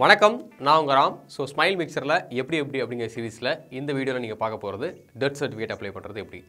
வணக்கம் நான் உங்கள் ராம் ஸோ ஸ்மைல் மிக்சரில் எப்படி எப்படி அப்படிங்கிற சீரிஸில் இந்த வீடியோவில் நீங்கள் பார்க்க போகிறது டெத் சர்டிஃபிகேட் அப்ளை பண்ணுறது எப்படி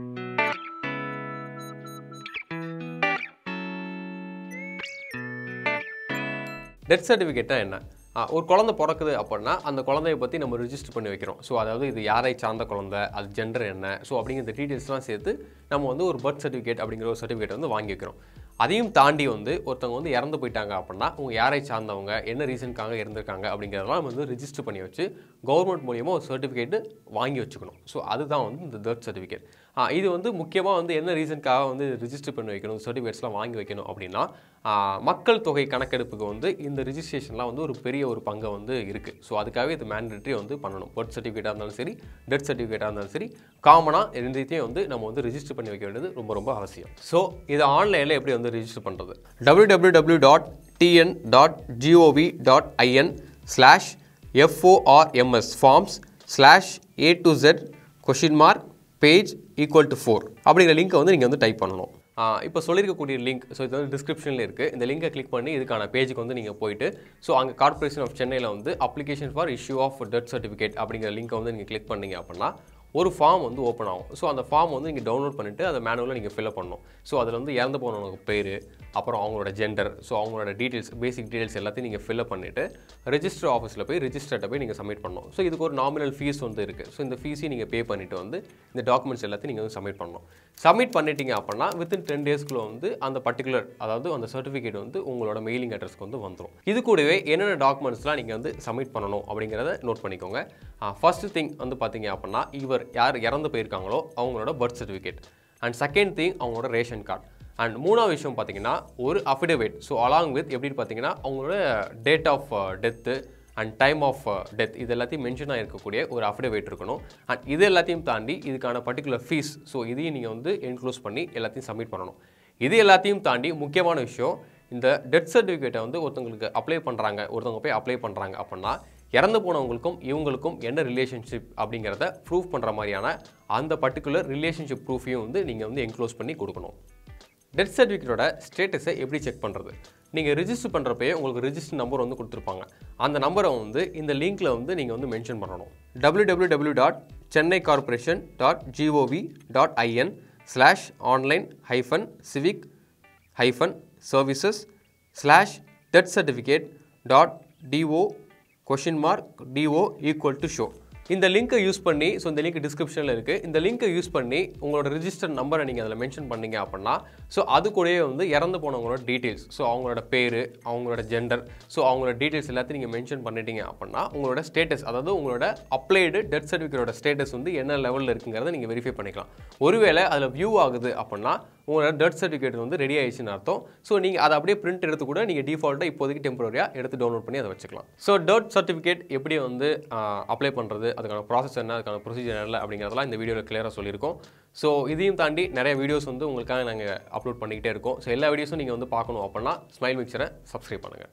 டெத் சர்டிஃபிகேட்டாக என்ன ஆ, ஒரு குழந்தை பிறக்குது அப்படின்னா அந்த குழந்தைய பற்றி நம்ம ரிஜிஸ்டர் பண்ணி வைக்கிறோம் ஸோ அதாவது இது யாரை சார்ந்த குழந்தை அது ஜெண்டர் என்ன ஸோ அப்படிங்கிற டீட்டெயில்ஸ்லாம் சேர்த்து நம்ம வந்து ஒரு பர்த் சர்டிஃபிகேட் அப்படிங்கிற ஒரு சர்டிஃபிகேட் வந்து வாங்கி வைக்கிறோம் அதையும் தாண்டி வந்து ஒருத்தவங்க வந்து இறந்து போயிட்டாங்க அப்படின்னா அவங்க யாரை சார்ந்தவங்க என்ன ரீசனுக்காக இருந்திருக்காங்க அப்படிங்கிறதெல்லாம் நம்ம வந்து ரிஜிஸ்டர் பண்ணி வச்சு கவர்மெண்ட் மூலியமாக ஒரு சர்டிஃபிகேட்டு வாங்கி வச்சுக்கணும் ஸோ அதுதான் வந்து இந்த டெத் சர்டிஃபிகேட் இது வந்து முக்கியமாக வந்து என்ன ரீசனுக்காக வந்து ரிஜிஸ்டர் பண்ணி வைக்கணும் சர்டிஃபிகேட்ஸ்லாம் வாங்கி வைக்கணும் அப்படின்னா ஆ, மக்கள் தொகை கணக்கெடுப்புக்கு வந்து இந்த ரிஜிஸ்ட்ரேஷன்லாம் வந்து ஒரு பெரிய ஒரு பங்கை வந்து இருக்குது ஸோ அதுக்காகவே இது மேண்டேட்டரி வந்து பண்ணணும் பர்த் சர்டிஃபிகேட்டாக இருந்தாலும் சரி டெத் சர்டிஃபிகேட்டாக இருந்தாலும் சரி காமனாக ரெண்டுத்தையும் வந்து நம்ம வந்து ரிஜிஸ்டர் பண்ணி வைக்க வேண்டியது ரொம்ப ரொம்ப அவசியம் ஸோ இது ஆன்லைனில் எப்படி வந்து ரிஜிஸ்டர் பண்ணுறது W W W dot TN dot GOV dot IN slash FORMS forms slash A to Z question mark page equal to four அப்படிங்கிற லிங்க்கை வந்து நீங்கள் வந்து டைப் பண்ணணும் இப்போ சொல்லியிருக்கக்கூடிய லிங்க் ஸோ இது வந்து டிஸ்கிரிப்ஷனில் இருக்குது இந்த லிங்கை கிளிக் பண்ணி இதுக்கான பேஜுக்கு வந்து நீங்கள் போயிட்டு ஸோ அங்கே கார்ப்பரேஷன் ஆஃப் சென்னையில் வந்து application for issue of death certificate அப்படிங்கிற லிங்கை வந்து நீங்கள் கிளிக் பண்ணீங்க அப்படின்னா ஒரு ஃபார்ம் வந்து ஓப்பன் ஆகும் ஸோ அந்த ஃபார்ம் வந்து நீங்கள் டவுன்லோட் பண்ணிவிட்டு அதை மேனுவலாக நீங்கள் ஃபில்அப் பண்ணணும் ஸோ அதில் வந்து இறந்து போனவங்க பேர் அப்புறம் அவங்களோட ஜெண்டர் ஸோ அவங்களோட டீட்டெயில்ஸ் பேசிக் டீட்டெயில்ஸ் எல்லாத்தையும் நீங்கள் ஃபில்அப் பண்ணிவிட்டு ரெஜிஸ்டர் ஆஃபீஸில் போய் ரிஜிஸ்டர்ட்ட போய் நீங்கள் சப்மிட் பண்ணணும் ஸோ இதுக்கு ஒரு நாமினல் ஃபீஸ் வந்து இருக்குது ஸோ இந்த ஃபீஸையும் நீங்கள் பே பண்ணிவிட்டு வந்து இந்த டாக்குமெண்ட்ஸ் எல்லாத்தையும் நீங்கள் வந்து சப்மிட் பண்ணணும் சப்மிட் பண்ணிட்டீங்க அப்படின்னா வித்தின் டென் டேஸ்க்குள்ள வந்து அந்த பர்டிகுலர் அதாவது அந்த சர்டிஃபிகேட் வந்து உங்களோட மெயிலிங் அட்ரஸ்க்கு வந்து வந்துடும் இது கூடவே என்னென்ன டாக்குமெண்ட்ஸ்லாம் நீங்கள் வந்து சப்மிட் பண்ணணும் அப்படிங்கிறத நோட் பண்ணிக்கோங்க ஃபர்ஸ்ட் திங் வந்து பார்த்தீங்க அப்படின்னா இவர் யார் இறந்து போயிருக்காங்களோ அவங்களோட birth certificate and second thing அவங்களோட ரேஷன் கார்டு அண்ட் மூணாவது விஷயம் பார்த்தீங்கன்னா ஒரு அஃபிடேவிட் ஸோ அலாங் வித் எப்படின்னு பார்த்தீங்கன்னா அவங்களோட date of death and time of death இது எல்லாத்தையும் மென்ஷன் ஆகிருக்கக்கூடிய ஒரு அஃபிடேவிட் இருக்கணும் அண்ட் இது எல்லாத்தையும் தாண்டி இதுக்கான பர்டிகுலர் ஃபீஸ் ஸோ இதையும் நீங்கள் வந்து இன்க்ளூஸ் பண்ணி எல்லாத்தையும் சப்மிட் பண்ணணும் இது எல்லாத்தையும் தாண்டி முக்கியமான விஷயம் இந்த டெத் சர்டிஃபிகேட்டை வந்து ஒருத்தவங்களுக்கு அப்ளை பண்ணுறாங்க ஒருத்தவங்க போய் அப்ளை பண்ணுறாங்க அப்படின்னா இறந்து போனவங்களுக்கும் இவங்களுக்கும் என்ன ரிலேஷன்ஷிப் அப்படிங்கிறத ப்ரூஃப் பண்ணுற மாதிரியான அந்த பர்டிகுலர் ரிலேஷன்ஷிப் ப்ரூஃபையும் வந்து நீங்கள் வந்து என்க்ளோஸ் பண்ணி கொடுக்கணும் டெத் சர்டிஃபிகேட்டோட ஸ்டேட்டஸை எப்படி செக் பண்ணுறது நீங்கள் ரிஜிஸ்டர் பண்ணுறப்பயே உங்களுக்கு ரிஜிஸ்டர் நம்பர் வந்து கொடுத்துருப்பாங்க அந்த நம்பரை வந்து இந்த லிங்க்கில் வந்து நீங்கள் வந்து மென்ஷன் பண்ணணும் W W W dot Chennai corporation dot GOV dot IN slash online hyphen civic hyphen services slash death certificate dot DO question mark DO equal to show இந்த லிங்க்கை யூஸ் பண்ணி ஸோ இந்த லிங்க் டிஸ்கிரிப்ஷனில் இருக்குது இந்த லிங்க்கை யூஸ் பண்ணி உங்களோட ரிஜிஸ்டர் நம்பரை நீங்கள் அதில் மென்ஷன் பண்ணீங்க அப்படின்னா ஸோ அது கூடயே வந்து இறந்து போனவங்களோட டீட்டெயில்ஸ் ஸோ அவங்களோட பேர் அவங்களோட ஜெண்டர் ஸோ அவங்களோட டீட்டெயில்ஸ் எல்லாத்தையும் நீங்கள் மென்ஷன் பண்ணிட்டீங்க அப்படின்னா உங்களோட ஸ்டேட்டஸ் அதாவது உங்களோட அப்ளைடு டெத் சர்டிஃபிகேட்டோட ஸ்டேட்டஸ் வந்து என்ன லெவலில் இருக்குங்கிறத நீங்கள் வெரிஃபை பண்ணிக்கலாம் ஒருவேளை அதில் வியூ ஆகுது அப்படின்னா உங்களோட டெத் சர்டிஃபிகேட் வந்து ரெடி ஆயிடுச்சுன்னு அர்த்தம் ஸோ நீங்கள் அதை அப்படியே பிரிண்ட் எடுத்து கூட நீங்கள் டிஃபால்ட்டாக இப்போதைக்கு டெம்பரரியாக எடுத்து டவுன்லோட் பண்ணி அதை வச்சுக்கலாம் ஸோ டெத் சர்டிஃபிகேட் எப்படி வந்து அப்ளை பண்ணுறது அதுக்கான ப்ராசஸ் என்ன அதுக்கான ப்ரொசீஜர் என்ன அப்படிங்கிறதெல்லாம் இந்த வீடியோவில் கிளியராக சொல்லியிருக்கோம் ஸோ இதையும் தாண்டி நிறைய வீடியோஸ் வந்து உங்களுக்காக நாங்கள் அப்லோட் பண்ணிக்கிட்டே இருக்கோம் ஸோ எல்லா வீடியோஸும் நீங்கள் வந்து பார்க்கணும் அப்படின்னா ஸ்மைல் மிக்சரை சப்ஸ்கிரைப் பண்ணுங்கள்